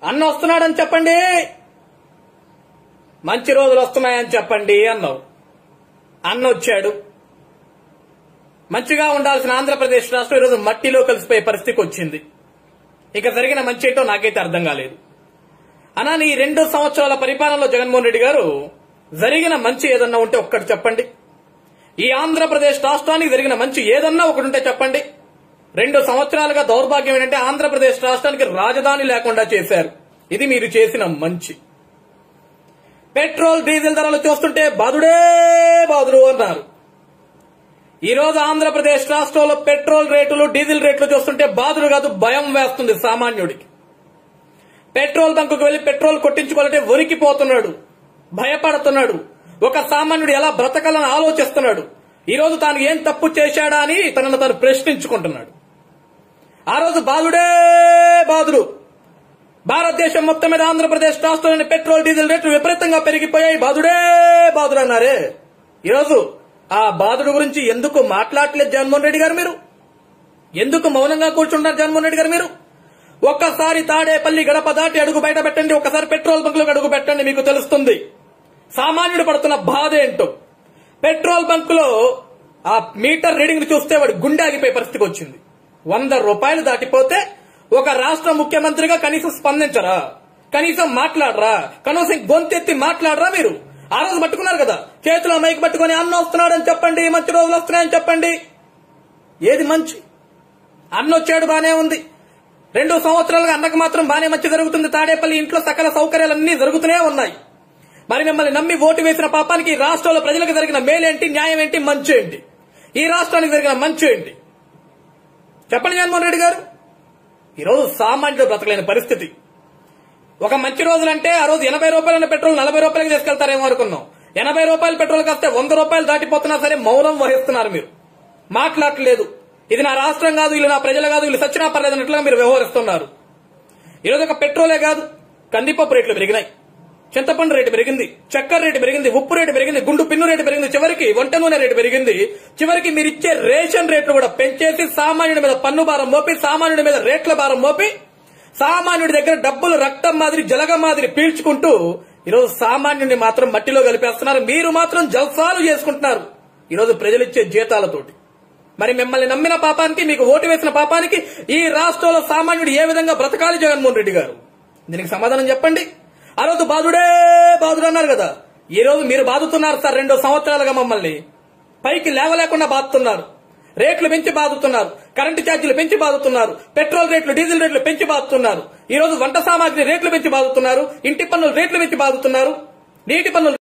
అన్న వస్తున్నాడని చెప్పండి మంచి రోజులు వస్తున్నాయని చెప్పండి అన్నావు అన్న వచ్చాడు మంచిగా ఉండాల్సిన ఆంధ్రప్రదేశ్ రాష్ట్రం ఈరోజు మట్టిలో కలిసిపోయే పరిస్థితికి వచ్చింది ఇక జరిగిన మంచి ఏంటో నాకైతే అర్థం కాలేదు అనా నీ రెండు సంవత్సరాల పరిపాలనలో జగన్మోహన్ రెడ్డి గారు జరిగిన మంచి ఏదన్నా ఉంటే ఒక్కటి చెప్పండి ఈ ఆంధ్రప్రదేశ్ రాష్ట్రానికి జరిగిన మంచి ఏదన్నా ఒకటి ఉంటే చెప్పండి రెండు సంవత్సరాలుగా దౌర్భాగ్యం ఏంటంటే ఆంధ్రప్రదేశ్ రాష్ట్రానికి రాజధాని లేకుండా చేశారు ఇది మీరు చేసిన మంచి పెట్రోల్ డీజిల్ ధరలు చూస్తుంటే బాదుడే బాదుడు అన్నారు ఈ రోజు ఆంధ్రప్రదేశ్ రాష్ట్రంలో పెట్రోల్ రేటులు డీజిల్ రేట్లు చూస్తుంటే బాధలు కాదు భయం వేస్తుంది సామాన్యుడికి పెట్రోల్ బంకుకు వెళ్లి పెట్రోల్ కొట్టించుకోవాలంటే వణికిపోతున్నాడు భయపడుతున్నాడు ఒక సామాన్యుడు ఎలా బ్రతకాలని ఆలోచిస్తున్నాడు ఈ రోజు తాను ఏం తప్పు చేశాడా అని తనను తాను ప్రశ్నించుకుంటున్నాడు ఆ రోజు బాధుడే బాధుడు భారతదేశం మొత్తం మీద ఆంధ్రప్రదేశ్ రాష్ట్రంలోని పెట్రోల్ డీజిల్ రేట్లు విపరీతంగా పెరిగిపోయాయి బాధుడే బాధుడు అన్నారే ఈరోజు ఆ బాధుడు గురించి ఎందుకు మాట్లాడలేదు జగన్మోహన్ రెడ్డి గారు మీరు ఎందుకు మౌనంగా కూర్చుంటారు జగన్మోహన్ రెడ్డి గారు మీరు ఒక్కసారి తాడేపల్లి గడప దాటి అడుగు బయట పెట్టండి ఒకసారి పెట్రోల్ బంకులకు అడుగు పెట్టండి మీకు తెలుస్తుంది సామాన్యుడు పడుతున్న బాధ ఏంటో పెట్రోల్ బంకులో ఆ మీటర్ రీడింగ్ చూస్తే వాడు గుండె ఆగిపోయే పరిస్థితికి వచ్చింది వంద రూపాయలు దాటిపోతే ఒక రాష్ట్ర ముఖ్యమంత్రిగా కనీసం స్పందించరా కనీసం మాట్లాడరా కనీసం గొంతెత్తి మాట్లాడరా మీరు ఆ రోజు పట్టుకున్నారు కదా చేతిలో మైక్ పట్టుకొని అన్న వస్తున్నాడని చెప్పండి మంచి రోజులు వస్తున్నాయని చెప్పండి ఏది మంచి అన్న వచ్చాడు బానే ఉంది రెండు సంవత్సరాలుగా అన్నకు మాత్రం బానే మంచి జరుగుతుంది తాడేపల్లి ఇంట్లో సకల సౌకర్యాలన్నీ జరుగుతూనే ఉన్నాయి మరి మిమ్మల్ని నమ్మి ఓటు వేసిన పాపానికి ఈ రాష్ట్రంలో ప్రజలకు జరిగిన మేలేంటి న్యాయం ఏంటి మంచి ఏంటి ఈ రాష్ట్రానికి జరిగిన మంచి ఏంటి చెప్పండి జగన్మోహన్ రెడ్డి గారు ఈరోజు సామాన్యుడు బ్రతకలేని పరిస్థితి ఒక మంచి రోజులంటే ఆ రోజు ఎనభై రూపాయల పెట్రోల్ నలభై రూపాయలకి తీసుకెళ్తారేమో అనుకున్నాం ఎనభై రూపాయల పెట్రోల్ కాస్తే వంద రూపాయలు దాటిపోతున్నా సరే మౌనం వహిస్తున్నారు మీరు మాట్లాడలేదు ఇది నా రాష్ట్రం కాదు వీళ్ళు నా ప్రజలు కాదు వీళ్ళు సచ్చినా పర్లేదు అన్నట్లుగా మీరు వ్యవహరిస్తున్నారు ఈరోజు ఒక పెట్రోలే కాదు కందిపప్పు రేట్లు పెరిగినాయి చింతపండు రేటు పెరిగింది చక్కెర రేటు పెరిగింది ఉప్పు రేటు పెరిగింది గుండు పిన్ను రేటు పెరిగింది చివరికి వంట నూనె రేటు పెరిగింది చివరికి మీరు ఇచ్చే రేషన్ రేట్లు కూడా పెంచేసి సామాన్యుడి మీద పన్ను భారం మోపి సామాన్యుడి మీద రేట్ల భారం మోపి సామాన్యుడి దగ్గర డబ్బులు రక్తం మాదిరి జలగ మాదిరి పీల్చుకుంటూ ఈరోజు సామాన్యుడిని మాత్రం మట్టిలో కలిపేస్తున్నారు మీరు మాత్రం జల్సాలు చేసుకుంటున్నారు ఈరోజు ప్రజలిచ్చే జీతాలతోటి మరి మిమ్మల్ని నమ్మిన పాపానికి మీకు ఓటు వేసిన పాపానికి ఈ రాష్ట్రంలో సామాన్యుడు ఏ విధంగా బ్రతకాలి జగన్మోహన్ రెడ్డి గారు దీనికి సమాధానం చెప్పండి ఆ రోజు బాధుడే బాధుడు అన్నారు కదా ఈ రోజు మీరు బాధుతున్నారు సార్ రెండు సంవత్సరాలుగా మమ్మల్ని పైకి లేవలేకుండా బాధుతున్నారు రేట్లు పెంచి బాధుతున్నారు కరెంటు ఛార్జీలు పెంచి బాధుతున్నారు పెట్రోల్ రేట్లు డీజిల్ రేట్లు పెంచి బాధుతున్నారు ఈ రోజు వంట సామాగ్రి రేట్లు పెంచి బాధుతున్నారు ఇంటి పన్నులు రేట్లు పెంచి బాధుతున్నారు నీటి పన్నులు